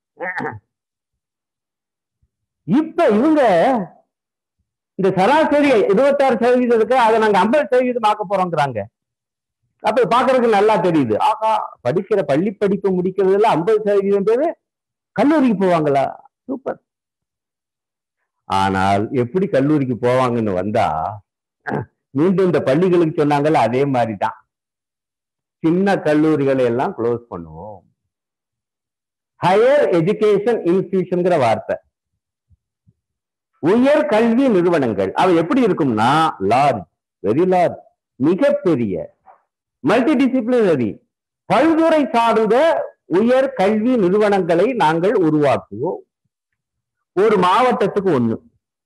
[SPEAKER 1] இப்ப இவங்க இந்த சராசரி இருபத்தாறு சதவீதம் இருக்கு அதை நாங்க ஐம்பது சதவீதம் ஆக்க போறோங்கிறாங்க அப்ப பாக்குறதுக்கு நல்லா தெரியுது ஆகா படிக்கிற பள்ளி படிப்பு முடிக்கிறதுல ஐம்பது சதவீதம் பேரு கல்லூரிக்கு போவாங்களா சூப்பர் ஆனால் எப்படி கல்லூரிக்கு போவாங்கன்னு வந்தா மீண்டும் இந்த பள்ளிகளுக்கு சொன்னாங்கல்ல அதே மாதிரி தான் சின்ன கல்லூரிகளை எல்லாம் க்ளோஸ் பண்ணுவோம் ஹையர் எஜுகேஷன் இன்ஸ்டிடியூஷன்ங்கிற வார்த்தை உயர் கல்வி நிறுவனங்கள் அவை எப்படி இருக்கும்னா லார்ஜ் வெரி லார்ஜ் மிகப்பெரிய மல்டி டிசிப்ளினரி பல்துறை சார்ந்த உயர் கல்வி நிறுவனங்களை நாங்கள் உருவாக்குவோம் ஒரு மாவட்டத்துக்கு ஒண்ணு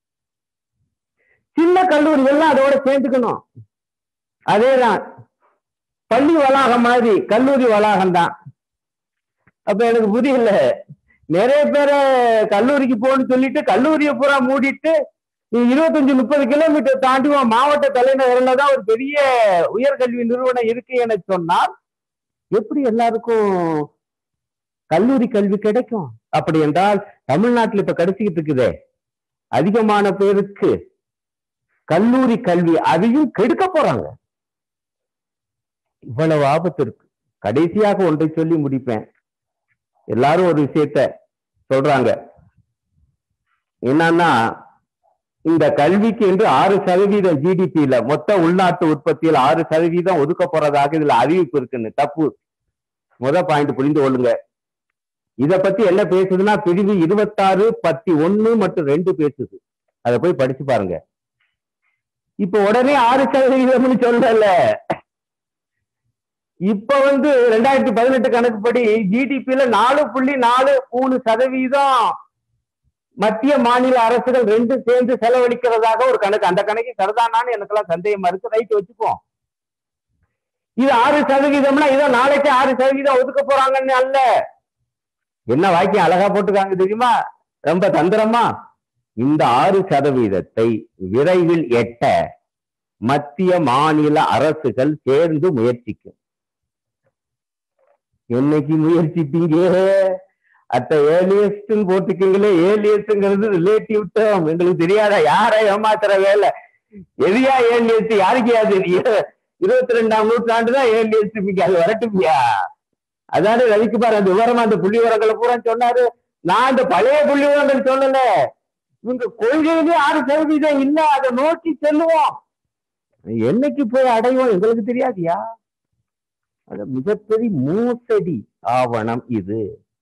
[SPEAKER 1] சின்ன கல்லூரிகள்லாம் அதோட சேர்ந்துக்கணும் அதேதான் பள்ளி வளாகம் மாதிரி கல்லூரி வளாகம் தான் அப்ப எனக்கு புரியல நிறைய பேரை கல்லூரிக்கு போகணும்னு சொல்லிட்டு கல்லூரியை பூரா மூடிட்டு நீ இருபத்தஞ்சு முப்பது கிலோமீட்டர் தாண்டி உன் மாவட்ட தலைநகர்ல தான் ஒரு பெரிய உயர்கல்வி நிறுவனம் இருக்கு என சொன்னால் எப்படி எல்லாருக்கும் கல்லூரி கல்வி கிடைக்கும் அப்படி என்றால் தமிழ்நாட்டில் இப்ப கிடைச்சிக்கிட்டு இருக்குதே அதிகமான பேருக்கு கல்லூரி கல்வி அதையும் கெடுக்க போறாங்க இவ்வளவு ஆபத்து இருக்கு கடைசியாக ஒன்றை சொல்லி முடிப்பேன் எல்லாரும் ஒரு விஷயத்த சொல்றாங்க என்னன்னா இந்த கல்விக்கு என்று ஆறு சதவீதம் ஜிடிபியில மொத்த உள்நாட்டு உற்பத்தியில் ஆறு சதவீதம் ஒதுக்க போறதாக இதுல அறிவிப்பு இருக்குன்னு தப்பு முத பாயிண்ட் புரிந்து கொள்ளுங்க இத பத்தி என்ன பேசுதுன்னா பிரிவு இருபத்தாறு பத்தி ஒண்ணு மற்றும் ரெண்டு பேசுது அதை போய் படிச்சு பாருங்க இப்ப உடனே ஆறு சதவீதம்னு சொல்லல இப்ப வந்து ரெண்டாயிரத்தி பதினெட்டு கணக்குப்படி ஜிடிபியில நாலு புள்ளி நாலு மூணு சதவீதம் மத்திய மாநில அரசுகள் ரெண்டும் சேர்ந்து செலவழிக்கிறதாக ஒரு கணக்கு அந்த கணக்கு சரிதானான்னு எனக்கெல்லாம் சந்தேகமா இருக்கு ரைட் வச்சுப்போம் இது ஆறு சதவீதம்னா இதோ நாளைக்கு ஆறு சதவீதம் ஒதுக்க போறாங்கன்னு அல்ல என்ன வாக்கியம் அழகா போட்டுருக்காங்க தெரியுமா ரொம்ப தந்திரமா இந்த ஆறு சதவீதத்தை விரைவில் எட்ட மத்திய மாநில அரசுகள் சேர்ந்து முயற்சிக்கும் என்னைக்கு முயற்சிப்பீங்க அத்த ஏலியஸ்ட் போட்டுக்கீங்களே ஏலியஸ்ட்ங்கிறது ரிலேட்டிவ் டேர்ம் எங்களுக்கு தெரியாத யாரை ஏமாத்துற வேலை எதியா ஏலியஸ்ட் யாருக்கு யாது இருபத்தி ரெண்டாம் நூற்றாண்டு தான் ஏலியஸ்ட் அது வரட்டுமியா அதாவது ரவிக்கு பாரு அந்த விவரமா அந்த புள்ளி விவரங்களை பூரா சொன்னாரு நான் அந்த பழைய புள்ளி விவரங்கள் சொல்லல இவங்க கொள்கையிலே ஆறு சதவீதம் இல்ல அதை நோக்கி செல்லுவோம் என்னைக்கு போய் அடைவோம் எங்களுக்கு தெரியாதியா அது மிகப்பெரிய மோசடி ஆவணம் இது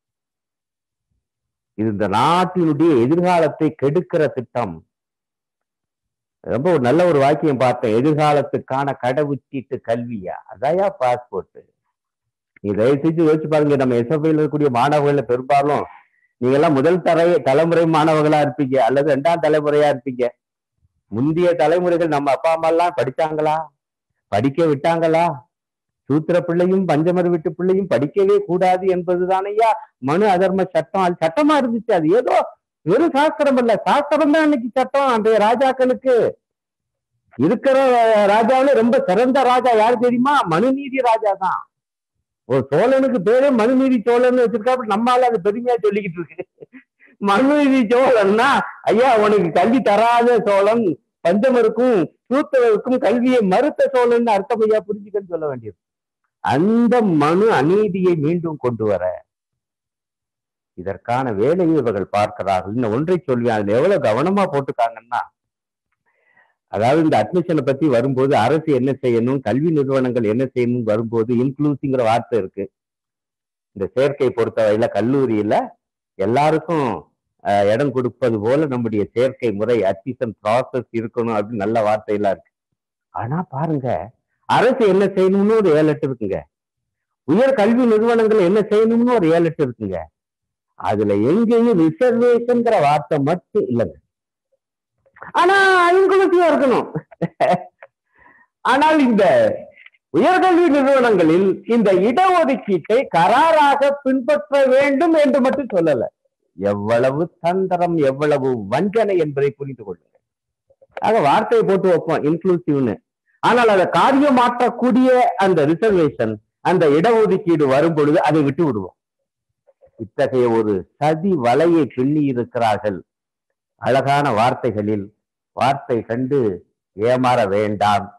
[SPEAKER 1] இது இந்த நாட்டினுடைய எதிர்காலத்தை கெடுக்கிற திட்டம் ரொம்ப ஒரு நல்ல ஒரு வாக்கியம் பார்த்தேன் எதிர்காலத்துக்கான கடவுச்சீட்டு கல்வியா அதாயா பாஸ்போர்ட் நீ தயவு செஞ்சு யோசிச்சு பாருங்க நம்ம எஸ்எஃப்ஐல இருக்கக்கூடிய மாணவர்கள பெரும்பாலும் நீங்க எல்லாம் முதல் தலை தலைமுறை மாணவர்களா இருப்பீங்க அல்லது இரண்டாம் தலைமுறையா இருப்பீங்க முந்தைய தலைமுறைகள் நம்ம அப்பா அம்மா எல்லாம் படிச்சாங்களா படிக்க விட்டாங்களா சூத்திர பிள்ளையும் பஞ்சமர் வீட்டு பிள்ளையும் படிக்கவே கூடாது என்பதுதானையா மனு அதர்ம சட்டம் அது சட்டமா இருந்துச்சு அது ஏதோ வெறும் சாஸ்திரம் இல்ல சாஸ்திரம் தான் அன்னைக்கு சட்டம் அந்த ராஜாக்களுக்கு இருக்கிற ராஜாவில ரொம்ப சிறந்த ராஜா யாரு தெரியுமா மனுநீதி ராஜா தான் ஒரு சோழனுக்கு பேரே மனுநீதி சோழன் வச்சிருக்காப்ப நம்மால அது பெருமையா சொல்லிக்கிட்டு இருக்கு மனுநீதி சோழன்னா ஐயா உனக்கு கல்வி தராத சோழன் பஞ்சமருக்கும் சூத்திரருக்கும் கல்வியை மறுத்த சோழன் அர்த்தம் ஐயா புரிஞ்சுக்கன்னு சொல்ல வேண்டியது அந்த மனு அநீதியை மீண்டும் கொண்டு வர இதற்கான வேலையை இவர்கள் பார்க்கிறார்கள் இன்னும் ஒன்றை சொல்வேன் அதுல எவ்வளவு கவனமா போட்டுக்காங்கன்னா அதாவது இந்த அட்மிஷனை பத்தி வரும்போது அரசு என்ன செய்யணும் கல்வி நிறுவனங்கள் என்ன செய்யணும் வரும்போது இன்க்ளூசிங்கிற வார்த்தை இருக்கு இந்த சேர்க்கை பொறுத்தவரையில கல்லூரியில எல்லாருக்கும் அஹ், இடம் கொடுப்பது போல நம்முடைய சேர்க்கை முறை அட்மிஷன் ப்ராசஸ் இருக்கணும் அப்படின்னு நல்ல வார்த்தையெல்லாம் இருக்கு ஆனா பாருங்க அரசு என்ன செய்யணும்னு ஒரு ஏழு எட்டு இருக்குங்க உயர் கல்வி நிறுவனங்கள் என்ன செய்யணும்னு ஒரு ஏழு எட்டு இருக்குங்க அதுல எங்கேயும் ரிசர்வேஷன்ங்கிற வார்த்தை மட்டும் இல்லைங்க ஆனா இன்குலூசிவா இருக்கணும் ஆனால் இந்த உயர்கல்வி நிறுவனங்களில் இந்த இடஒதுக்கீட்டை கராராக பின்பற்ற வேண்டும் என்று மட்டும் சொல்லல எவ்வளவு தந்திரம் எவ்வளவு வஞ்சனை என்பதை புரிந்து கொள்ளுங்கள் ஆக வார்த்தையை போட்டு வைப்போம் இன்க்ளூசிவ்னு ஆனால் அதை காரியம் மாற்றக்கூடிய அந்த ரிசர்வேஷன் அந்த இடஒதுக்கீடு வரும் பொழுது அதை விட்டு விடுவோம் இத்தகைய ஒரு சதி வலையை கிள்ளி இருக்கிறார்கள் அழகான வார்த்தைகளில் வார்த்தை கண்டு ஏமாற வேண்டாம்